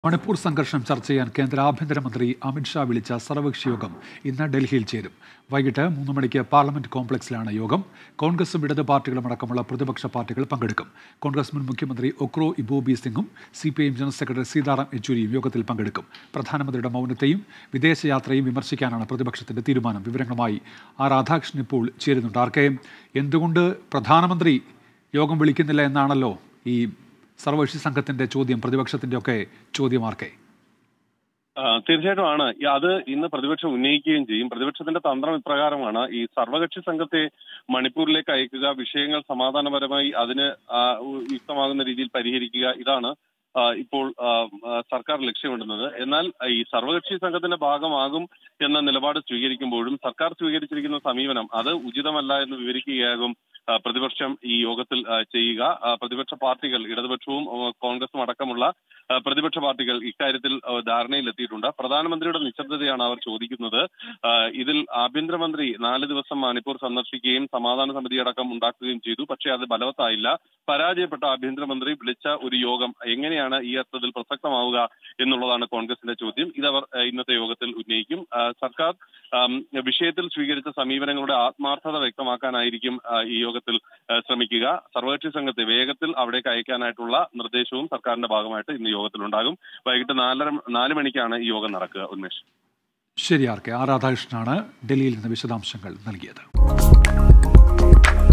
മണിപ്പൂർ സംഘർഷം ചർച്ച ചെയ്യാൻ കേന്ദ്ര ആഭ്യന്തരമന്ത്രി അമിത്ഷാ വിളിച്ച സർവകക്ഷി യോഗം ഇന്ന് ഡൽഹിയിൽ ചേരും വൈകിട്ട് മൂന്ന് മണിക്ക് പാർലമെന്റ് കോംപ്ലക്സിലാണ് യോഗം കോൺഗ്രസും ഇടത് പാർട്ടികളും അടക്കമുള്ള പ്രതിപക്ഷ പാർട്ടികൾ പങ്കെടുക്കും കോൺഗ്രസ് മുൻ മുഖ്യമന്ത്രി ഒക്രോ ഇബോബി സിംഗും C P I general secretary Sitaram യെച്ചൂരിയും യോഗത്തിൽ പങ്കെടുക്കും പ്രധാനമന്ത്രിയുടെ മൗനത്തെയും വിദേശയാത്രയും വിമർശിക്കാനാണ് പ്രതിപക്ഷത്തിന്റെ തീരുമാനം വിവരങ്ങളുമായി ആർ രാധാകൃഷ്ണൻ ഇപ്പോൾ ചേരുന്നുണ്ട് ആർക്കെ എന്തുകൊണ്ട് പ്രധാനമന്ത്രി യോഗം വിളിക്കുന്നില്ല എന്നാണല്ലോ ഈ സർവകക്ഷി സംഘത്തിന്റെ ചോദ്യം പ്രതിപക്ഷത്തിന്റെ ഒക്കെ ചോദ്യമാർക്കെ ആ, തീർച്ചയായിട്ടും ആണ് ഈ അത് ഇന്ന് പ്രതിപക്ഷം ഉന്നയിക്കുകയും ചെയ്യും പ്രതിപക്ഷത്തിന്റെ തന്ത്രം ഇപ്രകാരമാണ് ഈ സർവകക്ഷി സംഘത്തെ മണിപ്പൂരിലേക്ക് അയക്കുക വിഷയങ്ങൾ സമാധാനപരമായി അതിന് ആ, ഉ- യുക്തമാകുന്ന രീതിയിൽ പരിഹരിക്കുക ഇതാണ് ആ, ഇപ്പോൾ ആ, ആ, സർക്കാർ ലക്ഷ്യമിടുന്നത് എന്നാൽ ഈ സർവകക്ഷി സംഘത്തിന്റെ ഭാഗമാകും എന്ന നിലപാട് സ്വീകരിക്കുമ്പോഴും സർക്കാർ സ്വീകരിച്ചിരിക്കുന്ന സമീപനം അത് ഉചിതമല്ല എന്ന് വിവരിക്കുകയാകും ആ, പ്രതിപക്ഷം ഈ യോഗത്തിൽ ആ, ചെയ്യുക ആ, പ്രതിപക്ഷ പാർട്ടികൾ ഇടതുപക്ഷവും ആ, കോൺഗ്രസും അടക്കമുള്ള ആ, പ്രതിപക്ഷ പാർട്ടികൾ ഇക്കാര്യത്തിൽ ആ, ധാരണയിലെത്തിയിട്ടുണ്ട് പ്രധാനമന്ത്രിയുടെ നിശബ്ദതയാണ് അവർ ചോദിക്കുന്നത് ആ, ഇതിൽ ആഭ്യന്തരമന്ത്രി നാല് ദിവസം മണിപ്പൂർ സന്ദർശിക്കുകയും സമാധാന സമിതി അടക്കം ഉണ്ടാക്കുകയും ചെയ്തു പക്ഷേ അത് ഫലവത്തായില്ല പരാജയപ്പെട്ട ആഭ്യന്തരമന്ത്രി വിളിച്ച ഒരു യോഗം എങ്ങനെയാണ് ഈ അർത്ഥത്തിൽ പ്രസക്തമാവുക എന്നുള്ളതാണ് കോൺഗ്രസിന്റെ ചോദ്യം ഇതവർ ആ, ഇന്നത്തെ യോഗത്തിൽ ഉന്നയിക്കും ആ, സർക്കാർ ആം, വിഷയത്തിൽ സ്വീകരിച്ച സമീപനങ്ങളുടെ ആത്മാർത്ഥത വ്യക്തമാക്കാനായിരിക്കും ആ, ഈ യോഗത്തിൽ ആ, ശ്രമിക്കുക സർവകക്ഷി സംഘത്തെ വേഗത്തിൽ അവിടേക്ക് അയക്കാനായിട്ടുള്ള നിർദ്ദേശവും സർക്കാരിന്റെ ഭാഗമായിട്ട് ഇന്ന് യോഗത്തിലുണ്ടാകും വൈകിട്ട് നാലര നാല് മണിക്കാണ് ഈ യോഗം നടക്കുക ഉന്മേഷ് ശരി ആർക്കെ ആർ രാധാകൃഷ്ണനാണ് ഡൽഹിയിൽ നിന്ന് വിശദാംശങ്ങൾ നൽകിയത്